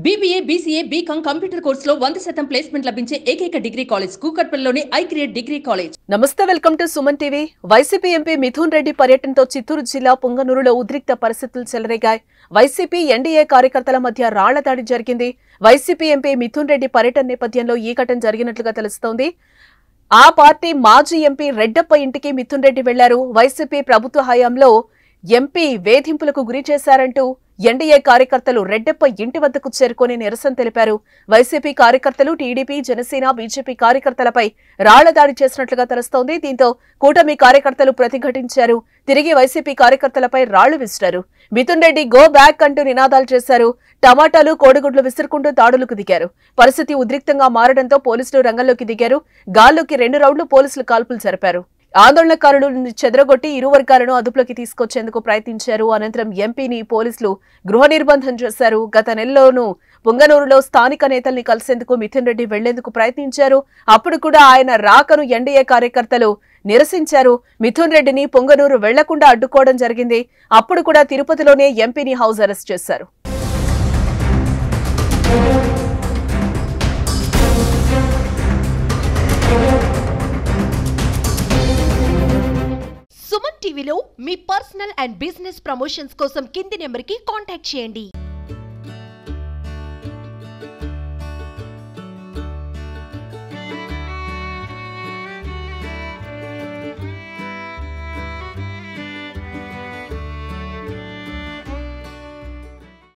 BBA BCA BCom computer కోర్సులో వంద శాతం ప్లేస్మెంట్ లభించే ఏకైక డిగ్రీ కాలేజ్ కూకట్పల్లిలోని ఐ క్రియేట్ డిగ్రీ కాలేజ్ నమస్తే welcome to Suman TV YCP MP Mithun Reddy పర్యటనతో చిత్తూరు జిల్లా పుంగనూరులో ఉద్రిక్త పరిస్థితులు చెలరేగాయి వైసీపీ ఎన్డీఏ కార్యకర్తల మధ్య రాళ్ల దాడి జరిగింది వైసీపీ ఎంపీ మిథున్ రెడ్డి పర్యటన నేపథ్యంలో ఈ ఘటన జరిగినట్లుగా తెలుస్తోంది ఆ పార్టీ మాజీ ఎంపీ రెడ్డప్ప ఇంటికి మిథున్ రెడ్డి వెళ్లారు వైసీపీ ప్రభుత్వ హయాంలో ఎంపీ వేధింపులకు గురి చేశారంటూ ఎన్డీఏ కార్యకర్తలు రెడ్డప్ప ఇంటి వద్దకు చేరుకొని నిరసన తెలిపారు వైసీపీ కార్యకర్తలు టీడీపీ జనసేన బీజేపీ కార్యకర్తలపై రాళ్ల దాడి చేసినట్లుగా తెలుస్తోంది దీంతో కూటమి కార్యకర్తలు ప్రతిఘటించారు తిరిగి వైసీపీ కార్యకర్తలపై రాళ్లు విసిరారు మిథున్ రెడ్డి గో బ్యాక్ అంటూ నినాదాలు చేశారు టమాటాలు కోడిగుడ్లు విసురుకుంటూ దాడులకు దిగారు పరిస్థితి ఉద్రిక్తంగా మారడంతో పోలీసులు రంగంలోకి దిగారు గాల్లోకి రెండు రౌండ్లు పోలీసులు కాల్పులు జరిపారు ఆందోళనకారులను చెదరగొట్టి ఇరు వర్గాలను అదుపులోకి తీసుకొచ్చేందుకు ప్రయత్నించారు అనంతరం ఎంపీని పోలీసులు గృహ నిర్బంధం చేశారు గత నెలలోనూ పుంగనూరులో స్థానిక నేతల్ని కలిసేందుకు మిథున్ రెడ్డి వెళ్లేందుకు ప్రయత్నించారు అప్పుడు కూడా ఆయన రాకను ఎన్డీఏ కార్యకర్తలు నిరసించారు మిథున్ రెడ్డిని పొంగనూరు వెళ్లకుండా అడ్డుకోవడం జరిగింది అప్పుడు కూడా తిరుపతిలోనే ఎంపీని హౌస్ అరెస్ట్ చేశారు సుమన్ టీవీలో మీ పర్సనల్ అండ్ బిజినెస్ ప్రమోషన్స్ కోసం కింది నెంబర్కి కాంటాక్ట్ చేయండి